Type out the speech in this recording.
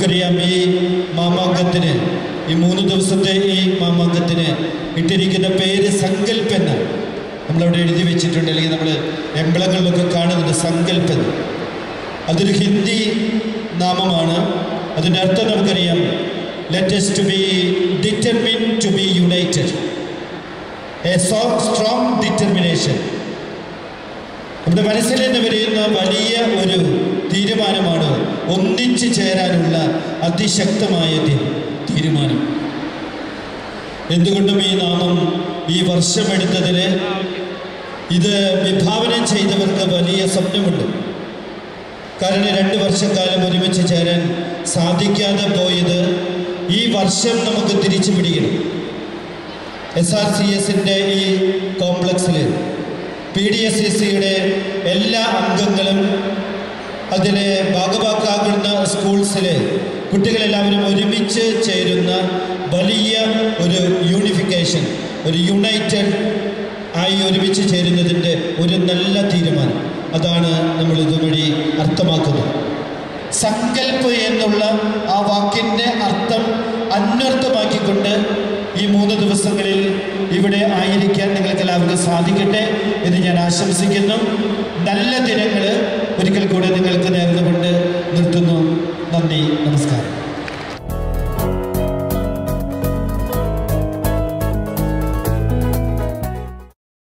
നമുക്കറിയാം ഈ മാമാങ്കത്തിന് ഈ മൂന്ന് ദിവസത്തെ ഈ മാമാങ്കത്തിന് ഇട്ടിരിക്കുന്ന പേര് സങ്കല്പ് എന്നാണ് നമ്മളവിടെ എഴുതി വെച്ചിട്ടുണ്ട് അല്ലെങ്കിൽ നമ്മൾ എംബ്ലങ്ങളിലൊക്കെ കാണുന്നുണ്ട് സങ്കല്പ് എന്ന് അതൊരു ഹിന്ദി നാമമാണ് അതിൻ്റെ അർത്ഥം നമുക്കറിയാം let's to be determined to be united a so strong determination നമ്മുടെ മനസ്സിൽ നിന്ന് വരുന്ന വലിയ ഒരു തീരുമാനമാണ് ഒന്നിച്ചു ചേരാനുള്ള അതിശക്തമായ തീ- തീരുമാനം എന്തുകൊണ്ടും ഈ നാമം ഈ വർഷമെടുത്തതിൽ ഇത് വിഭാവനം ചെയ്തവർക്ക് വലിയ സ്വപ്നമുണ്ട് കാരണം രണ്ട് വർഷക്കാലം ഒരുമിച്ച് ചേരാൻ സാധിക്കാതെ പോയത് ഈ വർഷം നമുക്ക് തിരിച്ചു പിടിക്കണം എസ് ആർ സി എസിൻ്റെ ഈ കോംപ്ലക്സിൽ പി ഡി എസ് സി സിയുടെ എല്ലാ അംഗങ്ങളും അതിൽ ഭാഗവാക്കാകുന്ന സ്കൂൾസിൽ കുട്ടികളെല്ലാവരും ഒരുമിച്ച് ചേരുന്ന വലിയ ഒരു യൂണിഫിക്കേഷൻ ഒരു യുണൈറ്റഡ് ആയി ഒരുമിച്ച് ചേരുന്നതിൻ്റെ ഒരു നല്ല തീരുമാനം അതാണ് നമ്മൾ ഇതുവഴി അർത്ഥമാക്കുന്നത് സങ്കല്പ് എന്നുള്ള ആ വാക്കിൻ്റെ അർത്ഥം അന്വർത്ഥമാക്കിക്കൊണ്ട് ഈ മൂന്ന് ദിവസങ്ങളിൽ ഇവിടെ ആയിരിക്കാൻ നിങ്ങൾക്ക് എല്ലാവർക്കും സാധിക്കട്ടെ എന്ന് ഞാൻ ആശംസിക്കുന്നു നല്ല ദിനങ്ങൾ ഒരിക്കൽ കൂടെ നിങ്ങൾക്ക് നേർന്നുകൊണ്ട് നിർത്തുന്നു നന്ദി നമസ്കാരം